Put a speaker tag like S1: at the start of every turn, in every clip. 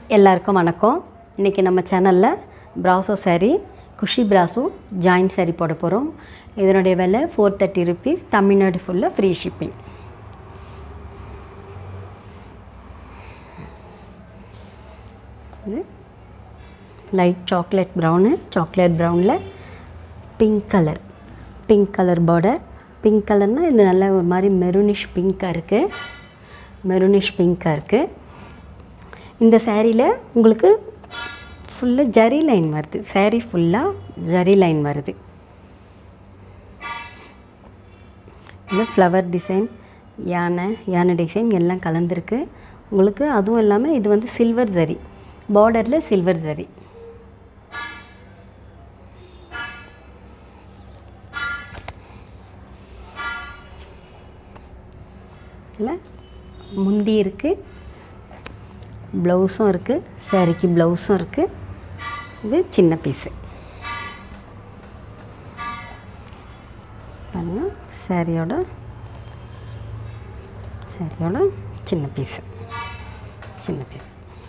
S1: எல்லாருக்கும் வணக்கம் இன்றைக்கி நம்ம சேனலில் Praso saree Kushi Praso joint saree போட போகிறோம் இதனுடைய விலை ஃபோர் தேர்ட்டி ருபீஸ் தமிழ்நாடு ஃபுல்லாக ஃப்ரீ ஷிப்பிங் இது லைட் சாக்லேட் ப்ரௌனு சாக்லேட் ப்ரௌனில் pink colour pink colour border pink கலர்னால் இது நல்ல ஒரு மாதிரி மெரூனிஷ் பிங்க்காக இருக்குது மெரூனிஷ் பிங்க்காக இருக்குது இந்த சேரீயில் உங்களுக்கு ஃபுல்லாக ஜரி லைன் வருது saree ஃபுல்லாக ஜரி லைன் வருது இது ஃப்ளவர் டிசைன் யானை யானை டிசைன் எல்லாம் கலந்துருக்கு உங்களுக்கு அதுவும் இல்லாமல் இது வந்து சில்வர் ஜரி பார்டரில் சில்வர் ஜரி இதில் முந்தி இருக்குது ப்ளவுஸும் இருக்குது சாரிக்கு ப்ளவுஸும் இருக்குது இது சின்ன பீஸு பாருங்க சாரியோட சாரியோட சின்ன பீஸு சின்ன பீஸ்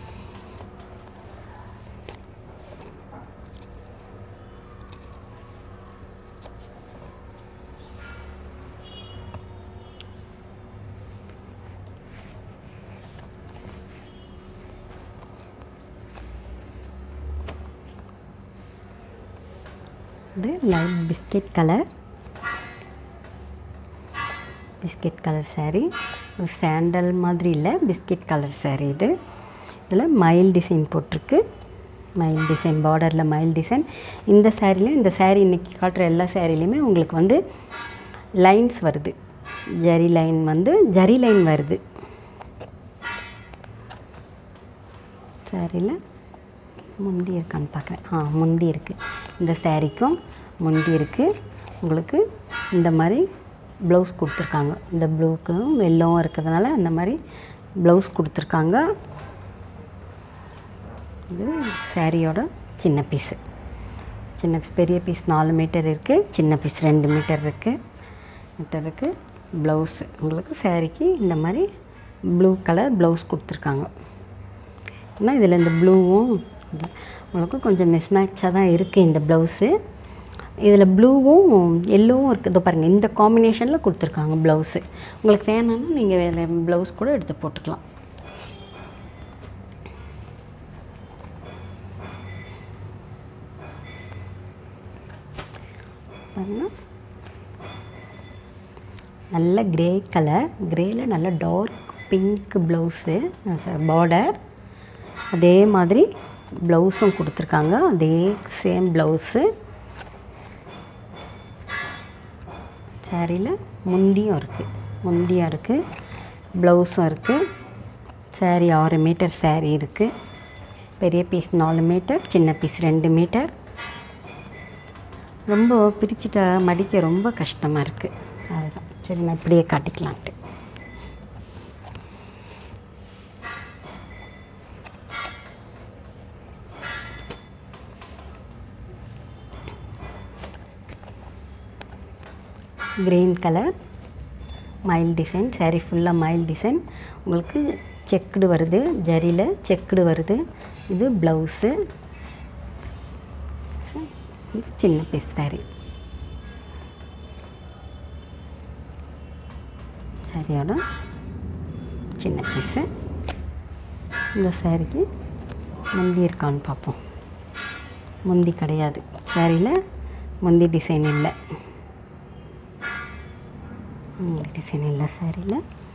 S1: இது light biscuit colour biscuit colour saree ஒரு சாண்டல் மாதிரி இல்லை பிஸ்கெட் கலர் saree இது இதில் மயில் டிசைன் போட்டிருக்கு மயில் டிசைன் பார்டரில் மயில் டிசைன் இந்த சாரிலையும் இந்த saree இன்னைக்கு காட்டுற எல்லா சேரீலையுமே உங்களுக்கு வந்து லைன்ஸ் வருது ஜரி லைன் வந்து ஜரி லைன் வருது சாரியில் முந்தி இருக்கான்னு பார்க்குறேன் ஆ முந்தி இருக்குது இந்த சேரீக்கும் முந்தி இருக்குது உங்களுக்கு இந்த மாதிரி ப்ளவுஸ் கொடுத்துருக்காங்க இந்த ப்ளூக்கும் வெள்ளவும் இருக்கிறதுனால அந்த மாதிரி ப்ளவுஸ் கொடுத்துருக்காங்க இது சாரியோட சின்ன பீஸு சின்ன piece, பெரிய பீஸ் நாலு மீட்டர் இருக்குது சின்ன பீஸ் ரெண்டு மீட்டர் இருக்குது மீட்டர் இருக்குது ப்ளவுஸு உங்களுக்கு சாரிக்கு இந்த மாதிரி ப்ளூ கலர் ப்ளவுஸ் கொடுத்துருக்காங்க ஆனால் இதில் இந்த ப்ளூவும் உங்களுக்கு கொஞ்சம் மிஸ்மேட்சாக தான் இருக்குது இந்த ப்ளவுஸு இதில் ப்ளூவும் எல்லோவும் இருக்குது இதோ பாருங்கள் இந்த காம்பினேஷனில் கொடுத்துருக்காங்க ப்ளவுஸு உங்களுக்கு வேணும்னா நீங்கள் வேறு ப்ளவுஸ் கூட எடுத்து போட்டுக்கலாம் பாருங்க நல்ல கிரே கலர் கிரேயில் நல்ல டார்க் பிங்க் ப்ளவுஸு பார்டர் அதே மாதிரி ப்ளவுஸும் கொடுத்துருக்காங்க அதே சேம் ப்ளவுஸு சாரியில் முந்தியும் இருக்குது முந்தியும் இருக்குது ப்ளவுஸும் இருக்குது சாரி ஆறு மீட்டர் சாரி இருக்குது பெரிய பீஸ் நாலு மீட்டர் சின்ன பீஸ் ரெண்டு மீட்டர் ரொம்ப பிரிச்சுட்டா மடிக்க ரொம்ப கஷ்டமாக இருக்குது அதுதான் சரி நான் இப்படியே காட்டிக்கலான்ட்டு கிரீன் கலர் மயில் டிசைன் saree ஃபுல்லாக மயில் டிசைன் உங்களுக்கு செக்குடு வருது ஜரியில் செக்குடு வருது இது ப்ளவுஸு இது சின்ன பீஸ் saree சாரியோட சின்ன பீஸு இந்த சாரிக்கு முந்தி இருக்கான்னு பார்ப்போம் முந்தி கிடையாது சாரியில் முந்தி டிசைன் இல்லை முந்தி டிசைன் இல்லை சாரியில்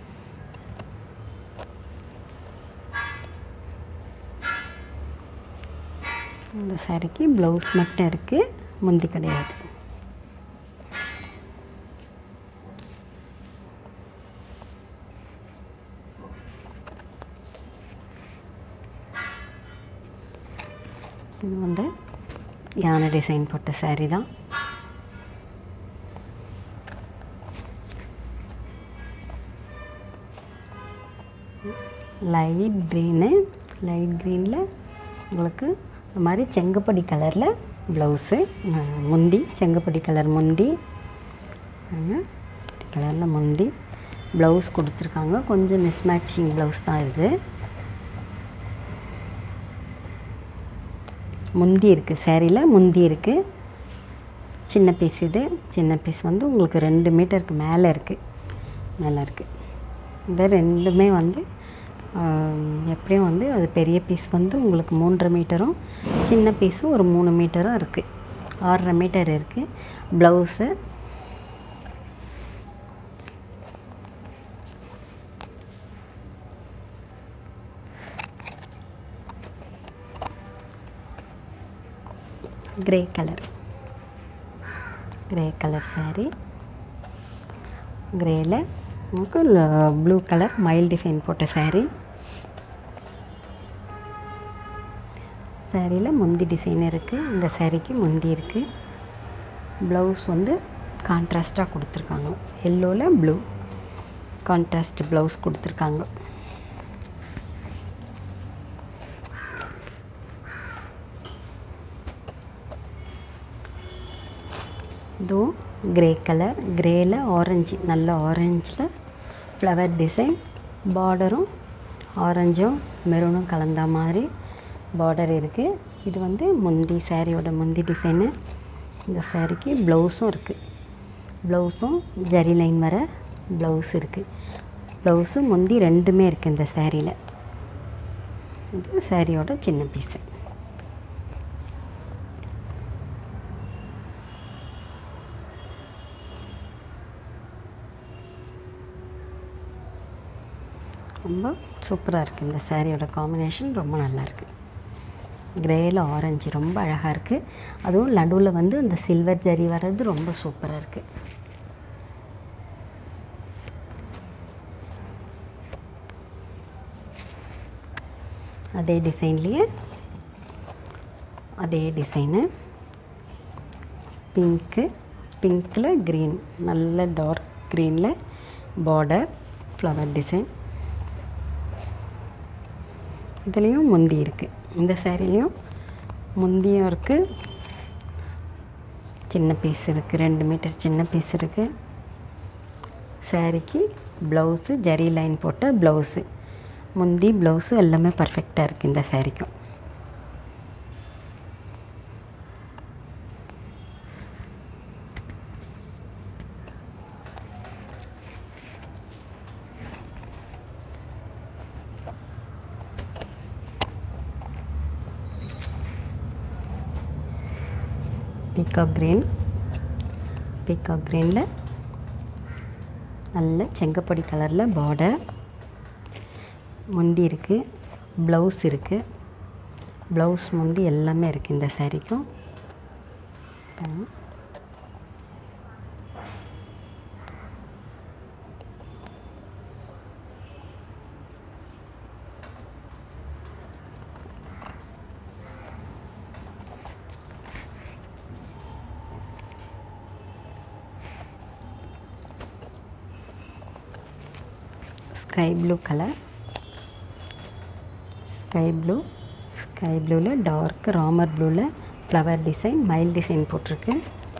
S1: இந்த சாரிக்கு ப்ளவுஸ் மட்டும் இருக்குது முந்தி கிடையாது இது வந்து யானை டிசைன் போட்ட saree தான் லைட் க்ரீனு லைட் க்ரீனில் உங்களுக்கு இந்த மாதிரி செங்கப்படி கலரில் ப்ளவுஸு முந்தி செங்கப்படி கலர் முந்தி கலரில் முந்தி ப்ளவுஸ் கொடுத்துருக்காங்க கொஞ்சம் மிஸ்மேட்சிங் ப்ளவுஸ் தான் இது முந்தி இருக்குது சேரீயில் முந்தி இருக்குது சின்ன பீஸ் இது சின்ன பீஸ் வந்து உங்களுக்கு ரெண்டு மீட்டருக்கு மேலே இருக்குது மேலே இருக்குது இந்த ரெண்டுமே வந்து ஆம், எப்படியும் வந்து அது பெரிய பீஸ் வந்து உங்களுக்கு மூன்றரை மீட்டரும் சின்ன பீஸும் ஒரு மூணு மீட்டரும் இருக்குது ஆறரை மீட்டர் இருக்குது blouse grey colour grey colour saree கிரேயில் நமக்கு ப்ளூ கலர் மயில் டிசைன் போட்ட saree சாரியில் முந்தி டிசைன் இருக்குது இந்த சாரீக்கு முந்தி இருக்குது ப்ளவுஸ் வந்து கான்ட்ராஸ்ட்டாக கொடுத்துருக்காங்க எல்லோவில் ப்ளூ கான்ட்ராஸ்ட் ப்ளவுஸ் கொடுத்துருக்காங்க இதுவும் கிரே கலர் கிரேயில் ஆரஞ்சு நல்ல ஆரஞ்சில் ஃப்ளவர் டிசைன் பார்டரும் ஆரஞ்சும் மெரூனும் கலந்த மாதிரி பார்டர் இருக்குது இது வந்து முந்தி சாரியோட முந்தி டிசைனு இந்த சாரிக்கு ப்ளவுஸும் இருக்குது ப்ளவுஸும் ஜரி லைன் வர ப்ளவுஸ் இருக்குது ப்ளவுஸு முந்தி ரெண்டுமே இருக்குது இந்த சாரியில் இது சாரியோட சின்ன பீஸு ரொம்ப சூப்பராக இருக்குது இந்த சாரியோட காம்பினேஷன் ரொம்ப நல்லா இருக்கு கிரேயில் ஆரஞ்சு ரொம்ப அழகாக இருக்குது அதுவும் நடுவில் வந்து இந்த சில்வர் ஜரி வர்றது ரொம்ப சூப்பராக இருக்குது அதே டிசைன்லேயே அதே டிசைனு பிங்க்கு பிங்க்கில் க்ரீன் நல்ல டார்க் க்ரீனில் பார்டர் ஃப்ளவர் டிசைன் இதுலேயும் முந்தி இருக்குது இந்த சேரீலையும் முந்தியும் இருக்குது சின்ன பீஸ் இருக்குது ரெண்டு மீட்டர் சின்ன பீஸ் இருக்குது சாரீக்கு ப்ளவுஸு ஜரி லைன் போட்ட ப்ளவுஸு முந்தி ப்ளவுஸு எல்லாமே பர்ஃபெக்டாக இருக்குது இந்த சாரீக்கும் பீகாக் க்ரீன் பீகாக் க்ரீனில் நல்ல செங்கப்பொடி கலரில் பார்டர் முந்தி இருக்குது ப்ளவுஸ் இருக்குது ப்ளவுஸ் முந்தி எல்லாமே இருக்குது இந்த சாரீக்கும் பாருங்க. Sky blue colour sky blue sky ப்ளூவில் டார்க் ராமர் ப்ளூவில் ஃப்ளவர் டிசைன் மயில் டிசைன் போட்டிருக்கு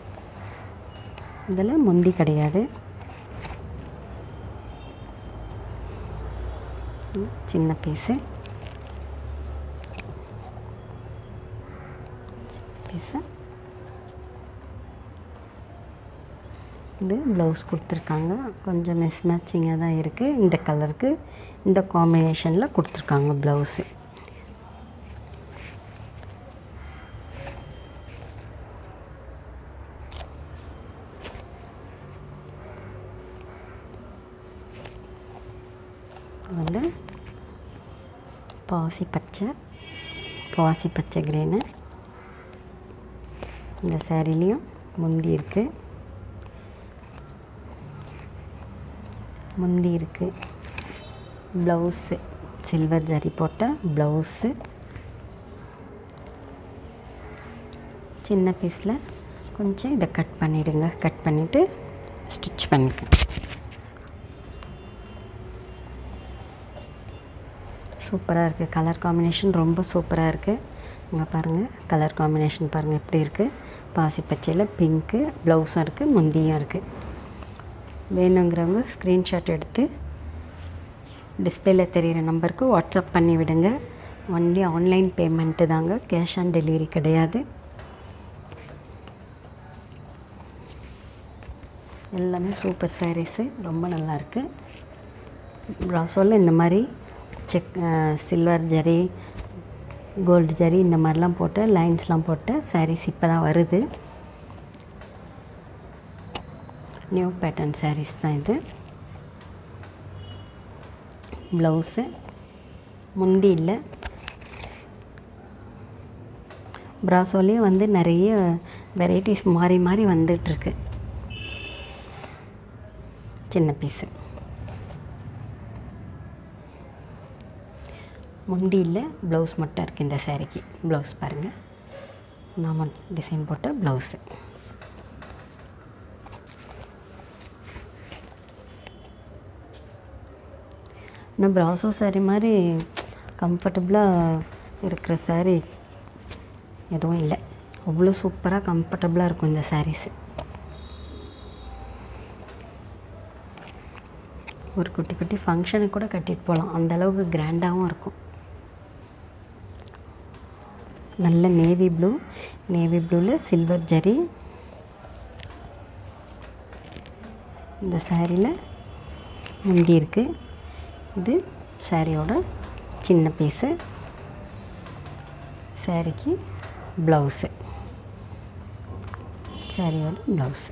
S1: இதில் முந்தி கிடையாது ம், சின்ன பீஸு பீஸு இது ப்ளவுஸ் கொடுத்துருக்காங்க கொஞ்சம் மிஸ் மேட்சிங்காக தான் இருக்குது இந்த கலருக்கு இந்த காம்பினேஷனில் கொடுத்துருக்காங்க ப்ளவுஸு வந்து பாசி பச்சை பாசி பச்சை கிரேனு இந்த சேரீலையும் முந்தி இருக்குது முந்தி இருக்குது ப்ளவுஸு சில்வர் ஜரி போட்ட ப்ளவுஸு சின்ன பீஸில் கொஞ்சம் இதை கட் பண்ணிவிடுங்க கட் பண்ணிவிட்டு ஸ்டிச் பண்ணிக்க சூப்பராக இருக்குது கலர் காம்பினேஷன் ரொம்ப சூப்பராக இருக்குது இங்கே பாருங்கள் கலர் காம்பினேஷன் பாருங்கள் எப்படி இருக்குது பாசி பச்சையில் பிங்க்கு ப்ளவுஸும் இருக்குது முந்தியும் இருக்குது வேணுங்கிறவங்க ஸ்க்ரீன்ஷாட் எடுத்து டிஸ்பிளேல தெரிகிற நம்பருக்கு வாட்ஸ்அப் பண்ணி விடுங்க ஒன்லி ஆன்லைன் பேமெண்ட்டு தாங்க கேஷ் ஆன் டெலிவரி கிடையாது எல்லாமே சூப்பர் சாரீஸு ரொம்ப நல்லாயிருக்கு ப்ராசோவில் இந்த மாதிரி check silver zari gold zari இந்த மாதிரிலாம் போட்டு லைன்ஸ்லாம் போட்டு சாரீஸ் இப்போ தான் வருது நியூ பேட்டர்ன் சாரீஸ் தான் இது ப்ளவுஸு முந்தி இல்லை ப்ராசோலேயே வந்து நிறைய வெரைட்டிஸ் மாறி மாறி வந்துட்டுருக்கு சின்ன பீஸு முந்தி இல்லை ப்ளவுஸ் மட்டும் இருக்குது இந்த சாரீக்கு ப்ளவுஸ் பாருங்கள் நாம டிசைன் போட்ட ப்ளவுஸு இன்னும் ப்ராசோ சாரீ மாதிரி கம்ஃபர்டபுளாக இருக்கிற சாரீ எதுவும் இல்லை அவ்வளோ சூப்பராக கம்ஃபர்டபுளாக இருக்கும் இந்த சாரீஸு ஒரு குட்டி குட்டி ஃபங்க்ஷனுக்கு கூட கட்டிட்டு போகலாம் அந்த அளவுக்கு கிராண்டாகவும் இருக்கும் நல்ல நேவி ப்ளூ நேவி ப்ளூவில் சில்வர் ஜரி இந்த சாரியில் முந்தி இருக்குது இது சாரியோட சின்ன பீஸு சாரிக்கு ப்ளவுஸு சாரியோட ப்ளவுஸு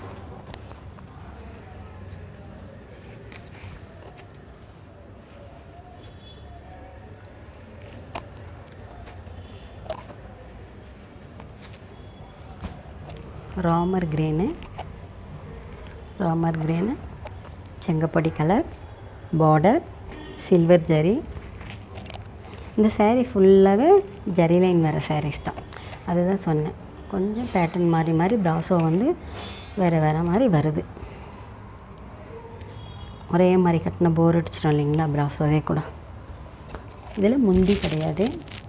S1: ராமர் கிரேனு ராமர் கிரேனு செங்கப்பொடி கலர் பார்டர் சில்வர் ஜரி இந்த saree ஃபுல்லாகவே ஜரி லைன் வர sarees தான் அதுதான் சொன்னேன் கொஞ்சம் பேட்டர்ன் மாறி மாறி ப்ராசோ வந்து வேறு வேறு மாதிரி வருது ஒரே மாதிரி கட்டின போர் அடிச்சிடும் இல்லைங்களா ப்ராசோவே கூட இதில் முந்தி கிடையாது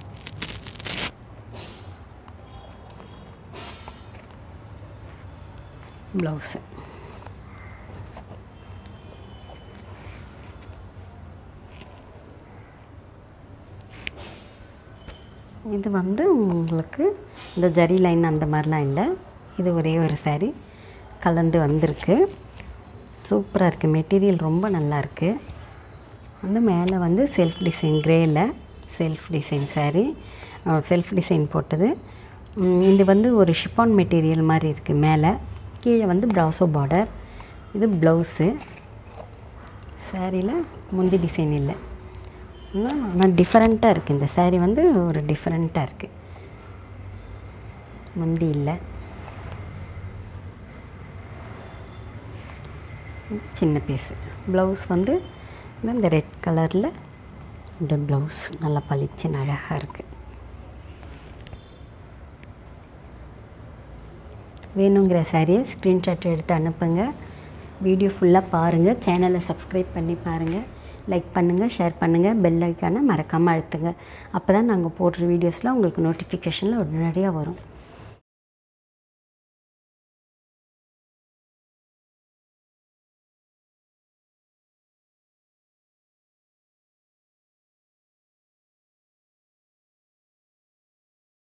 S1: ப்ளவுஸு இது வந்து உங்களுக்கு இந்த ஜரி லைன் அந்த மாதிரிலாம் இல்லை இது ஒரே ஒரு saree கலந்து வந்திருக்கு சூப்பராக இருக்குது மெட்டீரியல் ரொம்ப நல்லா இருக்குது வந்து மேலே வந்து செல்ஃப் டிசைன் கிரேயில் self design saree self design போட்டது ம், இது வந்து ஒரு ஷிப்பான் மெட்டீரியல் மாதிரி இருக்குது மேலே கீழே வந்து ப்ராசோ பார்டர் இது ப்ளவுஸு சாரியில் முந்தி டிசைன் இல்லை ஆனால் டிஃப்ரெண்ட்டாக இருக்குது இந்த saree வந்து ஒரு டிஃப்ரெண்ட்டாக இருக்குது முந்தி இல்லை சின்ன பீஸு ப்ளவுஸ் வந்து இந்த ரெட் கலரில் இந்த ப்ளவுஸ் நல்லா பளிச்சுன்னு அழகாக இருக்குது வேணுங்கிற சாரியை ஸ்க்ரீன்ஷாட் எடுத்து அனுப்புங்க வீடியோ ஃபுல்லாக பாருங்கள் சேனலை சப்ஸ்கிரைப் பண்ணி பாருங்கள் லைக் பண்ணுங்கள் ஷேர் பண்ணுங்கள் பெல் ஐக்கானை மறக்காமல் அழுத்துங்க அப்போ தான் நாங்கள் போடுற வீடியோஸ்லாம் உங்களுக்கு நோட்டிஃபிகேஷனில் உடனடியாக வரும்